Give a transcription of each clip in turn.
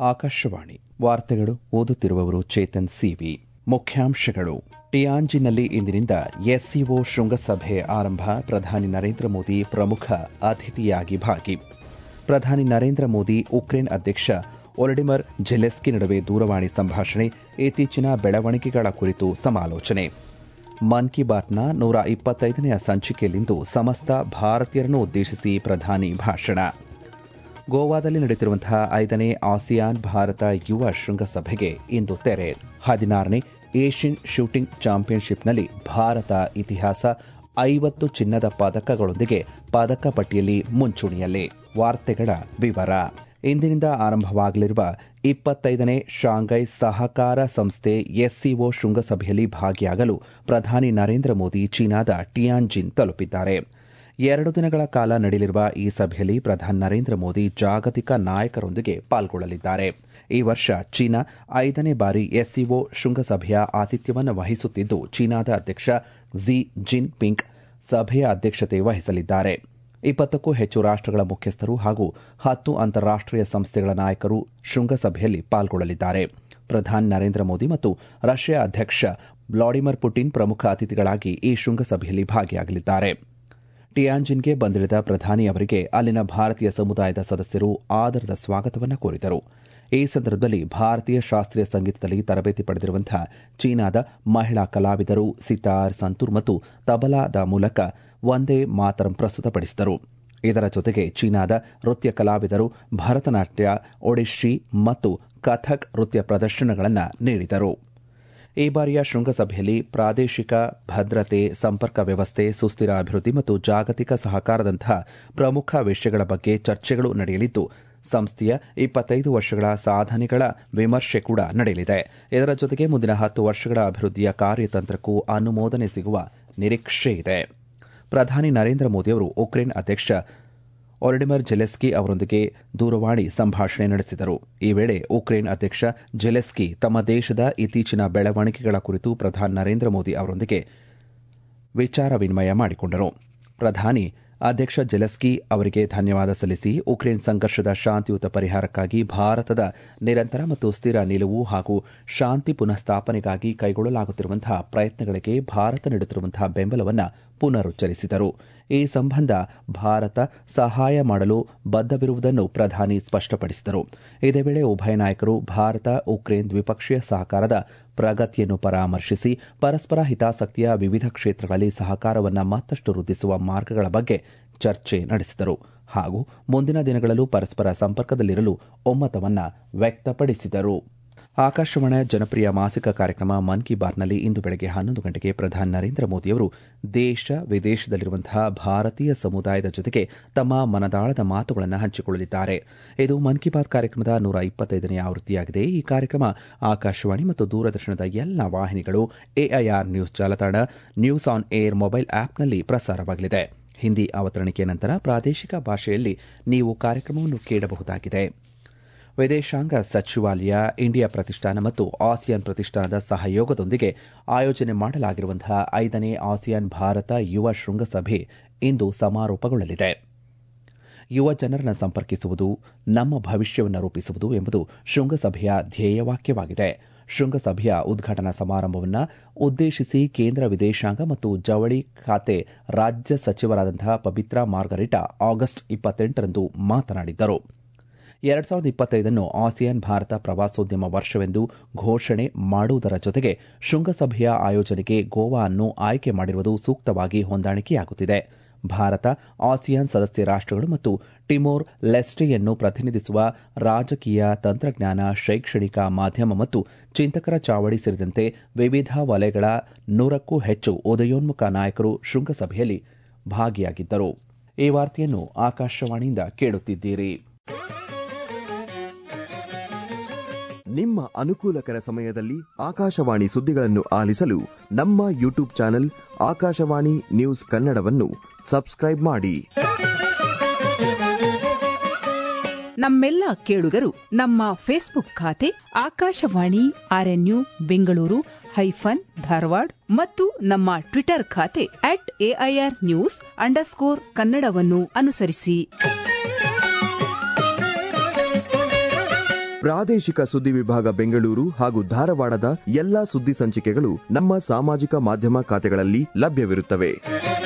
ಆಕಾಶವಾಣಿ ವಾರ್ತೆಗಳು ಓದುತ್ತಿರುವವರು ಚೇತನ್ ಸಿವಿ ಮುಖ್ಯಾಂಶಗಳು ಟಿಯಾಂಜಿನಲ್ಲಿ ಇಂದಿನಿಂದ ಎಸ್ಸಿಒ ಶೃಂಗಸಭೆ ಆರಂಭ ಪ್ರಧಾನಿ ನರೇಂದ್ರ ಮೋದಿ ಪ್ರಮುಖ ಅತಿಥಿಯಾಗಿ ಭಾಗಿ ಪ್ರಧಾನಿ ನರೇಂದ್ರ ಮೋದಿ ಉಕ್ರೇನ್ ಅಧ್ಯಕ್ಷ ಒಲಡಿಮರ್ ಜೆಲೆಸ್ಕಿ ನಡುವೆ ದೂರವಾಣಿ ಸಂಭಾಷಣೆ ಇತ್ತೀಚಿನ ಬೆಳವಣಿಗೆಗಳ ಕುರಿತು ಸಮಾಲೋಚನೆ ಮನ್ ಕಿ ಬಾತ್ನ ನೂರ ಇಪ್ಪತ್ತೈದನೆಯ ಸಂಚಿಕೆಯಲ್ಲಿಂದು ಸಮಸ್ತ ಭಾರತೀಯರನ್ನು ಉದ್ದೇಶಿಸಿ ಪ್ರಧಾನಿ ಭಾಷಣ ಗೋವಾದಲ್ಲಿ ನಡೆಯುತ್ತಿರುವಂತಹ ಐದನೇ ಆಸಿಯಾನ್ ಭಾರತ ಯುವ ಶೃಂಗಸಭೆಗೆ ಇಂದು ತೆರೆ ಹದಿನಾರನೇ ಏಷ್ಯನ್ ಶೂಟಿಂಗ್ ಚಾಂಪಿಯನ್ಶಿಪ್ನಲ್ಲಿ ಭಾರತ ಇತಿಹಾಸ ಐವತ್ತು ಚಿನ್ನದ ಪದಕಗಳೊಂದಿಗೆ ಪದಕ ಪಟ್ಟಿಯಲ್ಲಿ ಮುಂಚೂಣಿಯಲ್ಲಿ ವಾರ್ತೆಗಳ ವಿವರ ಇಂದಿನಿಂದ ಆರಂಭವಾಗಲಿರುವ ಇಪ್ಪತ್ತೈದನೇ ಶಾಂಘೈ ಸಹಕಾರ ಸಂಸ್ಥೆ ಎಸ್ಸಿಒ ಶೃಂಗಸಭೆಯಲ್ಲಿ ಭಾಗಿಯಾಗಲು ಪ್ರಧಾನಿ ನರೇಂದ್ರ ಮೋದಿ ಚೀನಾದ ಟಿಯಾನ್ಜಿನ್ ತಲುಪಿದ್ದಾರೆ ಎರಡು ದಿನಗಳ ಕಾಲ ನಡೆಯಲಿರುವ ಈ ಸಭೆಯಲ್ಲಿ ಪ್ರಧಾನಿ ನರೇಂದ್ರ ಮೋದಿ ಜಾಗತಿಕ ನಾಯಕರೊಂದಿಗೆ ಪಾಲ್ಗೊಳ್ಳಲಿದ್ದಾರೆ ಈ ವರ್ಷ ಚೀನಾ ಐದನೇ ಬಾರಿ ಎಸ್ಸಿಒ ಶೃಂಗಸಭೆಯ ಆತಿಥ್ಯವನ್ನು ವಹಿಸುತ್ತಿದ್ದು ಚೀನಾದ ಅಧ್ಯಕ್ಷ ಝಿ ಜಿನ್ ಪಿಂಗ್ ಸಭೆಯ ಅಧ್ಯಕ್ಷತೆ ವಹಿಸಲಿದ್ದಾರೆ ಇಪ್ಪತ್ತಕ್ಕೂ ಹೆಚ್ಚು ರಾಷ್ಟಗಳ ಮುಖ್ಯಸ್ಥರು ಹಾಗೂ ಹತ್ತು ಅಂತಾರಾಷ್ಟೀಯ ಸಂಸ್ಥೆಗಳ ನಾಯಕರು ಶೃಂಗಸಭೆಯಲ್ಲಿ ಪಾಲ್ಗೊಳ್ಳಲಿದ್ದಾರೆ ಪ್ರಧಾನಿ ನರೇಂದ್ರ ಮೋದಿ ಮತ್ತು ರಷ್ಯಾ ಅಧ್ಯಕ್ಷ ವ್ಲಾಡಿಮಿರ್ ಪುಟಿನ್ ಪ್ರಮುಖ ಅತಿಥಿಗಳಾಗಿ ಈ ಶೃಂಗಸಭೆಯಲ್ಲಿ ಭಾಗಿಯಾಗಲಿದ್ದಾರೆ ಟಿಯಾನ್ಜಿನ್ಗೆ ಬಂದಿಳಿದ ಪ್ರಧಾನಿ ಅವರಿಗೆ ಅಲ್ಲಿನ ಭಾರತೀಯ ಸಮುದಾಯದ ಸದಸ್ಯರು ಆದರದ ಸ್ವಾಗತವನ್ನು ಕೋರಿದರು ಈ ಸಂದರ್ಭದಲ್ಲಿ ಭಾರತೀಯ ಶಾಸ್ತ್ರೀಯ ಸಂಗೀತದಲ್ಲಿ ತರಬೇತಿ ಪಡೆದಿರುವಂತಹ ಚೀನಾದ ಮಹಿಳಾ ಕಲಾವಿದರು ಸಿತಾರ್ ಸಂತೂರ್ ಮತ್ತು ತಬಲಾದ ಮೂಲಕ ಒಂದೇ ಮಾತರಂ ಪ್ರಸ್ತುತಪಡಿಸಿದರು ಇದರ ಜೊತೆಗೆ ಚೀನಾದ ನೃತ್ಯ ಕಲಾವಿದರು ಭರತನಾಟ್ಯ ಒಡಿಶಿ ಮತ್ತು ಕಥಕ್ ನೃತ್ಯ ಪ್ರದರ್ಶನಗಳನ್ನು ನೀಡಿದರು ಈ ಬಾರಿಯ ಶೃಂಗಸಭೆಯಲ್ಲಿ ಪ್ರಾದೇಶಿಕ ಭದ್ರತೆ ಸಂಪರ್ಕ ವ್ಯವಸ್ಥೆ ಸುಸ್ಥಿರ ಅಭಿವೃದ್ಧಿ ಮತ್ತು ಜಾಗತಿಕ ಸಹಕಾರದಂತಹ ಪ್ರಮುಖ ವಿಷಯಗಳ ಬಗ್ಗೆ ಚರ್ಚೆಗಳು ನಡೆಯಲಿದ್ದು ಸಂಸ್ಥೆಯ ಇಪ್ಪತ್ತೈದು ವರ್ಷಗಳ ಸಾಧನೆಗಳ ವಿಮರ್ಶೆ ಕೂಡ ನಡೆಯಲಿದೆ ಇದರ ಜೊತೆಗೆ ಮುಂದಿನ ಹತ್ತು ವರ್ಷಗಳ ಅಭಿವೃದ್ಧಿಯ ಕಾರ್ಯತಂತ್ರಕ್ಕೂ ಅನುಮೋದನೆ ಸಿಗುವ ನಿರೀಕ್ಷೆ ಇದೆ ಪ್ರಧಾನಿ ನರೇಂದ್ರ ಮೋದಿಯವರು ಉಕ್ರೇನ್ ಅಧ್ಯಕ್ಷ ಒರಡಿಮರ್ ಜೆಲೆಸ್ಕಿ ಅವರೊಂದಿಗೆ ದೂರವಾಣಿ ಸಂಭಾಷಣೆ ನಡೆಸಿದರು ಈ ವೇಳೆ ಉಕ್ರೇನ್ ಅಧ್ಯಕ್ಷ ಜೆಲೆಸ್ಕಿ ತಮ್ಮ ದೇಶದ ಇತ್ತೀಚಿನ ಬೆಳವಣಿಗೆಗಳ ಕುರಿತು ಪ್ರಧಾನಿ ನರೇಂದ್ರ ಮೋದಿ ಅವರೊಂದಿಗೆ ವಿಚಾರ ವಿನಿಮಯ ಮಾಡಿಕೊಂಡರು ಪ್ರಧಾನಿ ಅಧ್ಯಕ್ಷ ಜೆಲೆಸ್ಕಿ ಅವರಿಗೆ ಧನ್ಯವಾದ ಸಲ್ಲಿಸಿ ಉಕ್ರೇನ್ ಸಂಘರ್ಷದ ಶಾಂತಿಯುತ ಪರಿಹಾರಕ್ಕಾಗಿ ಭಾರತದ ನಿರಂತರ ಮತ್ತು ಸ್ಥಿರ ನಿಲುವು ಹಾಗೂ ಶಾಂತಿ ಪುನಃಸ್ಥಾಪನೆಗಾಗಿ ಕೈಗೊಳ್ಳಲಾಗುತ್ತಿರುವಂತಹ ಪ್ರಯತ್ನಗಳಿಗೆ ಭಾರತ ನೀಡುತ್ತಿರುವಂತಹ ಬೆಂಬಲವನ್ನು ಪುನರುಚ್ಚರಿಸಿದರು ಈ ಸಂಬಂಧ ಭಾರತ ಸಹಾಯ ಮಾಡಲು ಬದ್ದವಿರುವುದನ್ನು ಪ್ರಧಾನಿ ಸ್ಪಷ್ಟಪಡಿಸಿದರು ಇದೇ ವೇಳೆ ಉಭಯ ನಾಯಕರು ಭಾರತ ಉಕ್ರೇನ್ ದ್ವಿಪಕ್ಷೀಯ ಸಹಕಾರದ ಪ್ರಗತಿಯನ್ನು ಪರಾಮರ್ಶಿಸಿ ಪರಸ್ಪರ ಹಿತಾಸಕ್ತಿಯ ವಿವಿಧ ಕ್ಷೇತ್ರಗಳಲ್ಲಿ ಸಹಕಾರವನ್ನು ಮತ್ತಷ್ಟು ವೃದ್ಧಿಸುವ ಮಾರ್ಗಗಳ ಬಗ್ಗೆ ಚರ್ಚೆ ನಡೆಸಿದರು ಹಾಗೂ ಮುಂದಿನ ದಿನಗಳಲ್ಲೂ ಪರಸ್ಪರ ಸಂಪರ್ಕದಲ್ಲಿರಲು ಒಮ್ಮತವನ್ನು ವ್ಯಕ್ತಪಡಿಸಿದರು ಆಕಾಶವಾಣಿಯ ಜನಪ್ರಿಯ ಮಾಸಿಕ ಕಾರ್ಯಕ್ರಮ ಮನ್ ಕಿ ಬಾತ್ನಲ್ಲಿ ಇಂದು ಬೆಳಗ್ಗೆ ಹನ್ನೊಂದು ಗಂಟೆಗೆ ಪ್ರಧಾನಿ ನರೇಂದ್ರ ಮೋದಿಯವರು ದೇಶ ವಿದೇಶದಲ್ಲಿರುವಂತಹ ಭಾರತೀಯ ಸಮುದಾಯದ ಜೊತೆಗೆ ತಮ್ಮ ಮನದಾಳದ ಮಾತುಗಳನ್ನು ಹಂಚಿಕೊಳ್ಳಲಿದ್ದಾರೆ ಇದು ಮನ್ ಕಿ ಬಾತ್ ಕಾರ್ಯಕ್ರಮದ ನೂರ ಇಪ್ಪತ್ತೈದನೇ ಆವೃತ್ತಿಯಾಗಿದೆ ಈ ಕಾರ್ಯಕ್ರಮ ಆಕಾಶವಾಣಿ ಮತ್ತು ದೂರದರ್ಶನದ ಎಲ್ಲ ವಾಹಿನಿಗಳು ಎಐಆರ್ ನ್ಯೂಸ್ ಜಾಲತಾಣ ನ್ಯೂಸ್ ಆನ್ ಏರ್ ಮೊಬೈಲ್ ಆಪ್ನಲ್ಲಿ ಪ್ರಸಾರವಾಗಲಿದೆ ಹಿಂದಿ ಅವತರಣಿಕೆ ನಂತರ ಪ್ರಾದೇಶಿಕ ಭಾಷೆಯಲ್ಲಿ ನೀವು ಕಾರ್ಯಕ್ರಮವನ್ನು ಕೇಳಬಹುದಾಗಿದೆ ವಿದೇಶಾಂಗ ಸಚಿವಾಲಯ ಇಂಡಿಯಾ ಪ್ರತಿಷ್ಠಾನ ಮತ್ತು ಆಸಿಯಾನ್ ಪ್ರತಿಷ್ಠಾನದ ಸಹಯೋಗದೊಂದಿಗೆ ಆಯೋಜನೆ ಮಾಡಲಾಗಿರುವಂತಹ ಐದನೇ ಆಸಿಯಾನ್ ಭಾರತ ಯುವ ಶೃಂಗಸಭೆ ಇಂದು ಸಮಾರೋಪಗೊಳ್ಳಲಿದೆ ಯುವ ಜನರನ್ನು ಸಂಪರ್ಕಿಸುವುದು ನಮ್ಮ ಭವಿಷ್ಯವನ್ನು ರೂಪಿಸುವುದು ಎಂಬುದು ಶೃಂಗಸಭೆಯ ಧ್ಯೇಯವಾಕ್ಯವಾಗಿದೆ ಶೃಂಗಸಭೆಯ ಉದ್ಘಾಟನಾ ಸಮಾರಂಭವನ್ನು ಉದ್ದೇಶಿಸಿ ಕೇಂದ್ರ ವಿದೇಶಾಂಗ ಮತ್ತು ಜವಳಿ ಖಾತೆ ರಾಜ್ಯ ಸಚಿವರಾದಂತಹ ಪಬಿತ್ರಾ ಮಾರ್ಗರಿಟಾ ಆಗಸ್ಟ್ ಇಪ್ಪತ್ತೆಂಟರಂದು ಮಾತನಾಡಿದ್ದರು ಎರಡ್ ಸಾವಿರದ ಇಪ್ಪತ್ತೈದನ್ನು ಆಸಿಯಾನ್ ಭಾರತ ಪ್ರವಾಸೋದ್ಯಮ ವರ್ಷವೆಂದು ಘೋಷಣೆ ಮಾಡುವುದರ ಜೊತೆಗೆ ಶೃಂಗಸಭೆಯ ಆಯೋಜನೆಗೆ ಗೋವಾ ಅನ್ನು ಆಯ್ಕೆ ಮಾಡಿರುವುದು ಸೂಕ್ತವಾಗಿ ಹೊಂದಾಣಿಕೆಯಾಗುತ್ತಿದೆ ಭಾರತ ಆಸಿಯಾನ್ ಸದಸ್ಯ ರಾಷ್ಟಗಳು ಮತ್ತು ಟಿಮೋರ್ ಲೆಸ್ಟೆಯನ್ನು ಪ್ರತಿನಿಧಿಸುವ ರಾಜಕೀಯ ತಂತ್ರಜ್ಞಾನ ಶೈಕ್ಷಣಿಕ ಮಾಧ್ಯಮ ಮತ್ತು ಚಿಂತಕರ ಚಾವಡಿ ಸೇರಿದಂತೆ ವಿವಿಧ ವಲಯಗಳ ನೂರಕ್ಕೂ ಹೆಚ್ಚು ಉದಯೋನ್ಮುಖ ನಾಯಕರು ಶೃಂಗಸಭೆಯಲ್ಲಿ ಭಾಗಿಯಾಗಿದ್ದರು ಈ ವಾರ್ತೆಯನ್ನು ಆಕಾಶವಾಣಿಯಿಂದ ಕೇಳುತ್ತಿದ್ದೀರಿ ನಿಮ್ಮ ಅನುಕೂಲಕರ ಸಮಯದಲ್ಲಿ ಆಕಾಶವಾಣಿ ಸುದ್ದಿಗಳನ್ನು ಆಲಿಸಲು ನಮ್ಮ ಯೂಟ್ಯೂಬ್ ಚಾನೆಲ್ ಆಕಾಶವಾಣಿ ನ್ಯೂಸ್ ಕನ್ನಡವನ್ನು ಸಬ್ಸ್ಕ್ರೈಬ್ ಮಾಡಿ ನಮ್ಮೆಲ್ಲ ಕೇಳುಗರು ನಮ್ಮ ಫೇಸ್ಬುಕ್ ಖಾತೆ ಆಕಾಶವಾಣಿ ಆರ್ಎನ್ಯು ಬೆಂಗಳೂರು ಹೈಫನ್ ಧಾರವಾಡ ಮತ್ತು ನಮ್ಮ ಟ್ವಿಟರ್ ಖಾತೆ ಅಟ್ ಎಐಆರ್ ನ್ಯೂಸ್ ಅಂಡರ್ಸ್ಕೋರ್ ಕನ್ನಡವನ್ನು ಅನುಸರಿಸಿ ಪ್ರಾದೇಶಿಕ ಸುದ್ದಿ ವಿಭಾಗ ಬೆಂಗಳೂರು ಹಾಗೂ ಧಾರವಾಡದ ಎಲ್ಲಾ ಸುದ್ದಿ ಸಂಚಿಕೆಗಳು ನಮ್ಮ ಸಾಮಾಜಿಕ ಮಾಧ್ಯಮ ಖಾತೆಗಳಲ್ಲಿ ಲಭ್ಯವಿರುತ್ತವೆ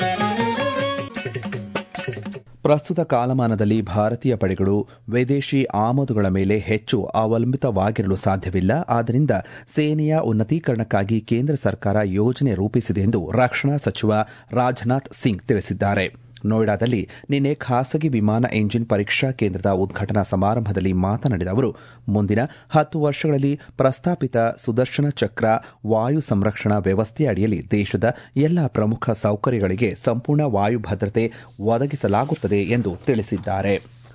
ಪ್ರಸ್ತುತ ಕಾಲಮಾನದಲ್ಲಿ ಭಾರತೀಯ ಪಡೆಗಳು ವಿದೇಶಿ ಆಮದುಗಳ ಮೇಲೆ ಹೆಚ್ಚು ಅವಲಂಬಿತವಾಗಿರಲು ಸಾಧ್ಯವಿಲ್ಲ ಆದ್ದರಿಂದ ಸೇನೆಯ ಉನ್ನತೀಕರಣಕ್ಕಾಗಿ ಕೇಂದ್ರ ಸರ್ಕಾರ ಯೋಜನೆ ರೂಪಿಸಿದೆ ಎಂದು ರಕ್ಷಣಾ ಸಚಿವ ರಾಜನಾಥ್ ಸಿಂಗ್ ತಿಳಿಸಿದ್ದಾರೆ ನೋಯ್ಡಾದಲ್ಲಿ ನಿನ್ನೆ ಖಾಸಗಿ ವಿಮಾನ ಎಂಜಿನ್ ಪರೀಕ್ಷಾ ಕೇಂದ್ರದ ಉದ್ಘಾಟನಾ ಸಮಾರಂಭದಲ್ಲಿ ಮಾತನಾಡಿದ ಅವರು ಮುಂದಿನ ಹತ್ತು ವರ್ಷಗಳಲ್ಲಿ ಪ್ರಸ್ತಾಪಿತ ಸುದರ್ಶನ ಚಕ್ರ ವಾಯು ಸಂರಕ್ಷಣಾ ವ್ಯವಸ್ಥೆ ಅಡಿಯಲ್ಲಿ ದೇಶದ ಎಲ್ಲ ಪ್ರಮುಖ ಸೌಕರ್ಯಗಳಿಗೆ ಸಂಪೂರ್ಣ ವಾಯು ಭದ್ರತೆ ಒದಗಿಸಲಾಗುತ್ತದೆ ಎಂದು ತಿಳಿಸಿದ್ದಾರೆ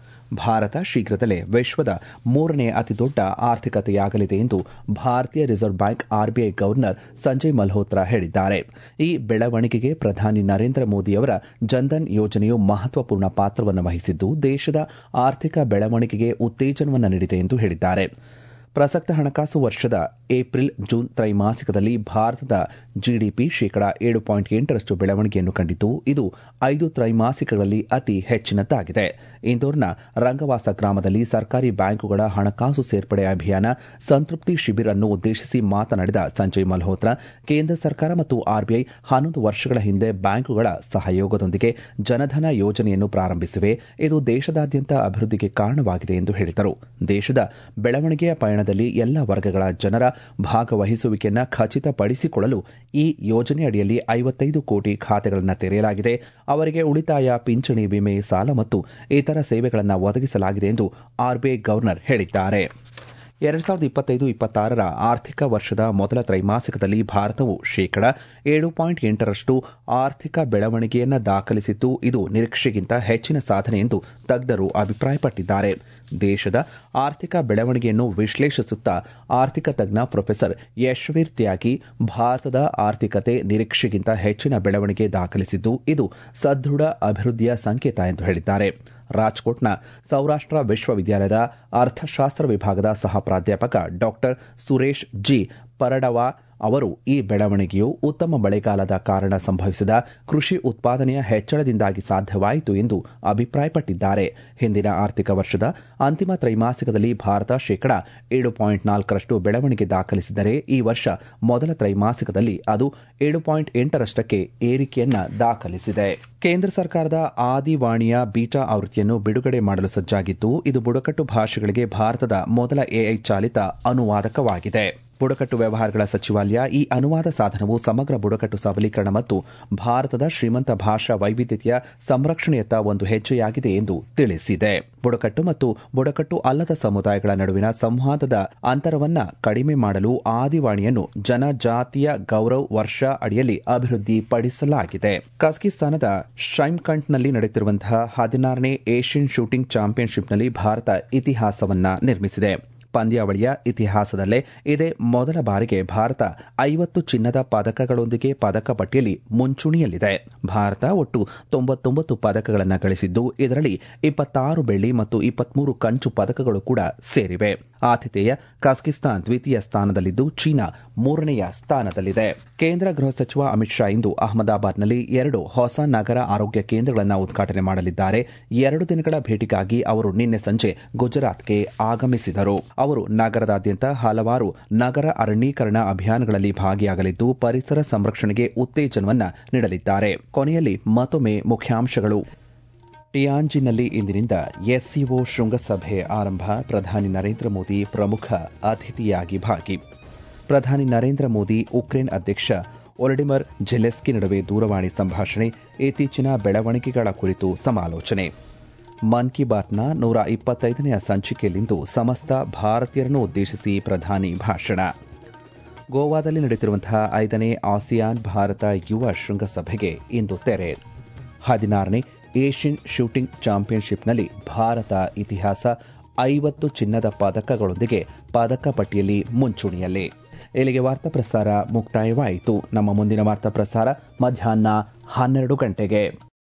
ಭಾರತ ಶೀಘ್ರದಲ್ಲೇ ವಿಶ್ವದ ಮೂರನೇ ಅತಿದೊಡ್ಡ ಆರ್ಥಿಕತೆಯಾಗಲಿದೆ ಎಂದು ಭಾರತೀಯ reserve bank RBI governor Sanjay Malhotra ಹೇಳಿದ್ದಾರೆ ಈ ಬೆಳವಣಿಗೆಗೆ ಪ್ರಧಾನಿ ನರೇಂದ್ರ ಮೋದಿಯವರ ಜನ್ಧನ್ ಯೋಜನೆಯು ಮಹತ್ವಪೂರ್ಣ ಪಾತ್ರವನ್ನು ವಹಿಸಿದ್ದು ದೇಶದ ಆರ್ಥಿಕ ಬೆಳವಣಿಗೆಗೆ ಉತ್ತೇಜನವನ್ನು ನೀಡಿದೆ ಎಂದು ಹೇಳಿದ್ದಾರೆ ಪ್ರಸಕ್ತ ಹಣಕಾಸು ವರ್ಷದ ಏಪ್ರಿಲ್ ಜೂನ್ ತ್ರೈಮಾಸಿಕದಲ್ಲಿ ಭಾರತದ ಜಿಡಿಪಿ ಶೇಕಡಾ ಏಳು ಪಾಯಿಂಟ್ ಎಂಟರಷ್ಟು ಬೆಳವಣಿಗೆಯನ್ನು ಕಂಡಿತು ಇದು ಐದು ತ್ರೈಮಾಸಿಕಗಳಲ್ಲಿ ಅತಿ ಹೆಚ್ಚಿನದ್ದಾಗಿದೆ ಇಂದೋರ್ನ ರಂಗವಾಸ ಗ್ರಾಮದಲ್ಲಿ ಸರ್ಕಾರಿ ಬ್ಯಾಂಕುಗಳ ಹಣಕಾಸು ಸೇರ್ಪಡೆ ಅಭಿಯಾನ ಸಂತೃಪ್ತಿ ಶಿಬಿರ್ ಅನ್ನು ಉದ್ದೇಶಿಸಿ ಮಾತನಾಡಿದ ಸಂಜಯ್ ಮಲ್ಹೋತ್ರಾ ಕೇಂದ್ರ ಸರ್ಕಾರ ಮತ್ತು ಆರ್ಬಿಐ ಹನ್ನೊಂದು ವರ್ಷಗಳ ಹಿಂದೆ ಬ್ಯಾಂಕುಗಳ ಸಹಯೋಗದೊಂದಿಗೆ ಜನಧನ ಯೋಜನೆಯನ್ನು ಪ್ರಾರಂಭಿಸಿವೆ ಇದು ದೇಶದಾದ್ಯಂತ ಅಭಿವೃದ್ಧಿಗೆ ಕಾರಣವಾಗಿದೆ ಎಂದು ಹೇಳಿದರು ದೇಶದ ಬೆಳವಣಿಗೆಯ ಪಯಣದಲ್ಲಿ ಎಲ್ಲ ವರ್ಗಗಳ ಜನರ ಭಾಗವಹಿಸುವಿಕೆಯನ್ನು ಖಚಿತಪಡಿಸಿಕೊಳ್ಳಲು ಈ ಯೋಜನೆ ಅಡಿಯಲ್ಲಿ ಐವತ್ತೈದು ಕೋಟಿ ಖಾತೆಗಳನ್ನು ತೆರೆಯಲಾಗಿದೆ ಅವರಿಗೆ ಉಳಿತಾಯ ಪಿಂಚಣಿ ವಿಮೆ ಸಾಲ ಮತ್ತು ಇತರ ಸೇವೆಗಳನ್ನು ಒದಗಿಸಲಾಗಿದೆ ಎಂದು ಆರ್ಬಿಐ ಗವರ್ನರ್ ಹೇಳಿದ್ದಾರೆ ಎರಡ್ ಸಾವಿರದ ಇಪ್ಪತ್ತೈದು ಇಪ್ಪತ್ತಾರರ ಆರ್ಥಿಕ ವರ್ಷದ ಮೊದಲ ತ್ರೈಮಾಸಿಕದಲ್ಲಿ ಭಾರತವು ಶೇಕಡ ಏಳು ಪಾಯಿಂಟ್ ಎಂಟರಷ್ಟು ಆರ್ಥಿಕ ಬೆಳವಣಿಗೆಯನ್ನು ದಾಖಲಿಸಿದ್ದು ಇದು ನಿರೀಕ್ಷೆಗಿಂತ ಹೆಚ್ಚಿನ ಸಾಧನೆ ಎಂದು ತಜ್ಞರು ಅಭಿಪ್ರಾಯಪಟ್ಟಿದ್ದಾರೆ ದೇಶದ ಆರ್ಥಿಕ ಬೆಳವಣಿಗೆಯನ್ನು ವಿಶ್ಲೇಷಿಸುತ್ತಾ ಆರ್ಥಿಕ ತಜ್ಞ ಪ್ರೊಫೆಸರ್ ಯಶ್ವೀರ್ ತ್ಯಾಗಿ ಭಾರತದ ಆರ್ಥಿಕತೆ ನಿರೀಕ್ಷೆಗಿಂತ ಹೆಚ್ಚಿನ ಬೆಳವಣಿಗೆ ದಾಖಲಿಸಿದ್ದು ಇದು ಸದೃಢ ಅಭಿವೃದ್ಧಿಯ ಸಂಕೇತ ಎಂದು ಹೇಳಿದ್ದಾರೆ ರಾಜ್ಕೋಟ್ನ ಸೌರಾಷ್ಟ್ರ ವಿಶ್ವವಿದ್ಯಾಲಯದ ಅರ್ಥಶಾಸ್ತ್ರ ವಿಭಾಗದ ಸಹ ಪ್ರಾಧ್ಯಾಪಕ ಡಾಕ್ಟರ್ ಸುರೇಶ್ ಜಿ ಪರಡವಾ ಅವರು ಈ ಬೆಳವಣಿಗೆಯು ಉತ್ತಮ ಮಳೆಗಾಲದ ಕಾರಣ ಸಂಭವಿಸಿದ ಕೃಷಿ ಉತ್ಪಾದನೆಯ ಹೆಚ್ಚಳದಿಂದಾಗಿ ಸಾಧ್ಯವಾಯಿತು ಎಂದು ಅಭಿಪ್ರಾಯಪಟ್ಟಿದ್ದಾರೆ ಹಿಂದಿನ ಆರ್ಥಿಕ ವರ್ಷದ ಅಂತಿಮ ತ್ರೈಮಾಸಿಕದಲ್ಲಿ ಭಾರತ ಶೇಕಡಾ ಏಳು ಪಾಯಿಂಟ್ ನಾಲ್ಕರಷ್ಟು ಬೆಳವಣಿಗೆ ದಾಖಲಿಸಿದರೆ ಈ ವರ್ಷ ಮೊದಲ ತ್ರೈಮಾಸಿಕದಲ್ಲಿ ಅದು ಏಳು ಪಾಯಿಂಟ್ ಎಂಟರಷ್ಟಕ್ಕೆ ಏರಿಕೆಯನ್ನ ದಾಖಲಿಸಿದೆ ಕೇಂದ್ರ ಸರ್ಕಾರದ ಆದಿವಾಣಿಯ ಬೀಟಾ ಆವೃತ್ತಿಯನ್ನು ಬಿಡುಗಡೆ ಮಾಡಲು ಸಜ್ಜಾಗಿದ್ದು ಇದು ಬುಡಕಟ್ಟು ಭಾಷೆಗಳಿಗೆ ಭಾರತದ ಮೊದಲ ಎಐ ಚಾಲಿತ ಅನುವಾದಕವಾಗಿದೆ ಬುಡಕಟ್ಟು ವ್ಯವಹಾರಗಳ ಸಚಿವಾಲಯ ಈ ಅನುವಾದ ಸಾಧನವು ಸಮಗ್ರ ಬುಡಕಟ್ಟು ಸಬಲೀಕರಣ ಮತ್ತು ಭಾರತದ ಶ್ರೀಮಂತ ಭಾಷಾ ವೈವಿಧ್ಯತೆಯ ಸಂರಕ್ಷಣೆಯತ್ತ ಒಂದು ಹೆಜ್ಜೆಯಾಗಿದೆ ಎಂದು ತಿಳಿಸಿದೆ ಬುಡಕಟ್ಟು ಮತ್ತು ಬುಡಕಟ್ಟು ಅಲ್ಲದ ಸಮುದಾಯಗಳ ನಡುವಿನ ಸಂವಾದದ ಅಂತರವನ್ನ ಕಡಿಮೆ ಮಾಡಲು ಆದಿವಾಣಿಯನ್ನು ಜನಜಾತಿಯ ಗೌರವ್ ವರ್ಷ ಅಡಿಯಲ್ಲಿ ಅಭಿವೃದ್ಧಿಪಡಿಸಲಾಗಿದೆ ಕಜಕಿಸ್ತಾನದ ಶೈಮ್ಕಂಟ್ನಲ್ಲಿ ನಡೆಯುತ್ತಿರುವಂತಹ ಹದಿನಾರನೇ ಏಷ್ಯನ್ ಶೂಟಿಂಗ್ ಚಾಂಪಿಯನ್ಶಿಪ್ನಲ್ಲಿ ಭಾರತ ಇತಿಹಾಸವನ್ನ ನಿರ್ಮಿಸಿದೆ ಪಂದ್ಯಾವಳಿಯ ಇತಿಹಾಸದಲ್ಲೇ ಇದೇ ಮೊದಲ ಬಾರಿಗೆ ಭಾರತ ಐವತ್ತು ಚಿನ್ನದ ಪದಕಗಳೊಂದಿಗೆ ಪದಕ ಪಟ್ಟಿಯಲ್ಲಿ ಮುಂಚೂಣಿಯಲ್ಲಿದೆ ಭಾರತ ಒಟ್ಟು ತೊಂಬತ್ತೊಂಬತ್ತು ಪದಕಗಳನ್ನು ಗಳಿಸಿದ್ದು ಇದರಲ್ಲಿ ಇಪ್ಪತ್ತಾರು ಬೆಳ್ಳಿ ಮತ್ತು ಇಪ್ಪತ್ಮೂರು ಕಂಚು ಪದಕಗಳು ಕೂಡ ಸೇರಿವೆ ಆತಿಥೇಯ ಕಜಕಿಸ್ತಾನ್ ದ್ವಿತೀಯ ಸ್ಥಾನದಲ್ಲಿದ್ದು ಚೀನಾ ಮೂರನೆಯ ಸ್ಥಾನದಲ್ಲಿದೆ ಕೇಂದ್ರ ಗೃಹ ಸಚಿವ ಅಮಿತ್ ಶಾ ಇಂದು ಅಹಮದಾಬಾದ್ನಲ್ಲಿ ಎರಡು ಹೊಸ ನಗರ ಆರೋಗ್ಯ ಕೇಂದ್ರಗಳನ್ನು ಉದ್ಘಾಟನೆ ಮಾಡಲಿದ್ದಾರೆ ಎರಡು ದಿನಗಳ ಭೇಟಿಗಾಗಿ ಅವರು ನಿನ್ನೆ ಸಂಜೆ ಗುಜರಾತ್ಗೆ ಆಗಮಿಸಿದರು ಅವರು ನಗರದಾದ್ಯಂತ ಹಲವಾರು ನಗರ ಅರಣ್ಯೀಕರಣ ಅಭಿಯಾನಗಳಲ್ಲಿ ಭಾಗಿಯಾಗಲಿದ್ದು ಪರಿಸರ ಸಂರಕ್ಷಣೆಗೆ ಉತ್ತೇಜನವನ್ನ ನೀಡಲಿದ್ದಾರೆ ಕೊನೆಯಲ್ಲಿ ಮತ್ತೊಮ್ಮೆ ಮುಖ್ಯಾಂಶಗಳು ಟಿಯಾಂಜಿನಲ್ಲಿ ಇಂದಿನಿಂದ ಎಸ್ಸಿಒ ಶೃಂಗಸಭೆ ಆರಂಭ ಪ್ರಧಾನಿ ನರೇಂದ್ರ ಮೋದಿ ಪ್ರಮುಖ ಅತಿಥಿಯಾಗಿ ಭಾಗಿ ಪ್ರಧಾನಿ ನರೇಂದ್ರ ಮೋದಿ ಉಕ್ರೇನ್ ಅಧ್ಯಕ್ಷ ಒಲಡಿಮರ್ ಜೆಲೆಸ್ಕಿ ನಡುವೆ ದೂರವಾಣಿ ಸಂಭಾಷಣೆ ಇತ್ತೀಚಿನ ಬೆಳವಣಿಗೆಗಳ ಕುರಿತು ಸಮಾಲೋಚನೆ ಮನ್ ಕಿ ಬಾತ್ನ ನೂರ ಇಪ್ಪತ್ತೈದನೆಯ ಸಂಚಿಕೆಯಲ್ಲಿಂದು ಸಮಸ್ತ ಭಾರತೀಯರನ್ನು ಉದ್ದೇಶಿಸಿ ಪ್ರಧಾನಿ ಭಾಷಣ ಗೋವಾದಲ್ಲಿ ನಡೆಯುತ್ತಿರುವಂತಹ ಐದನೇ ಆಸಿಯಾನ್ ಭಾರತ ಯುವ ಶೃಂಗಸಭೆಗೆ ಇಂದು ತೆರೆ ಹದಿನಾರನೇ ಏಷ್ಯನ್ ಶೂಟಿಂಗ್ ಚಾಂಪಿಯನ್ಶಿಪ್ನಲ್ಲಿ ಭಾರತ ಇತಿಹಾಸ ಐವತ್ತು ಚಿನ್ನದ ಪದಕಗಳೊಂದಿಗೆ ಪದಕ ಪಟ್ಟಿಯಲ್ಲಿ ಮುಂಚೂಣಿಯಲ್ಲಿ ಇಲ್ಲಿಗೆ ವಾರ್ತಾ ಪ್ರಸಾರ ಮುಕ್ತಾಯವಾಯಿತು ನಮ್ಮ ಮುಂದಿನ ವಾರ್ತಾ ಪ್ರಸಾರ ಮಧ್ಯಾಹ್ನ ಹನ್ನೆರಡು ಗಂಟೆಗೆ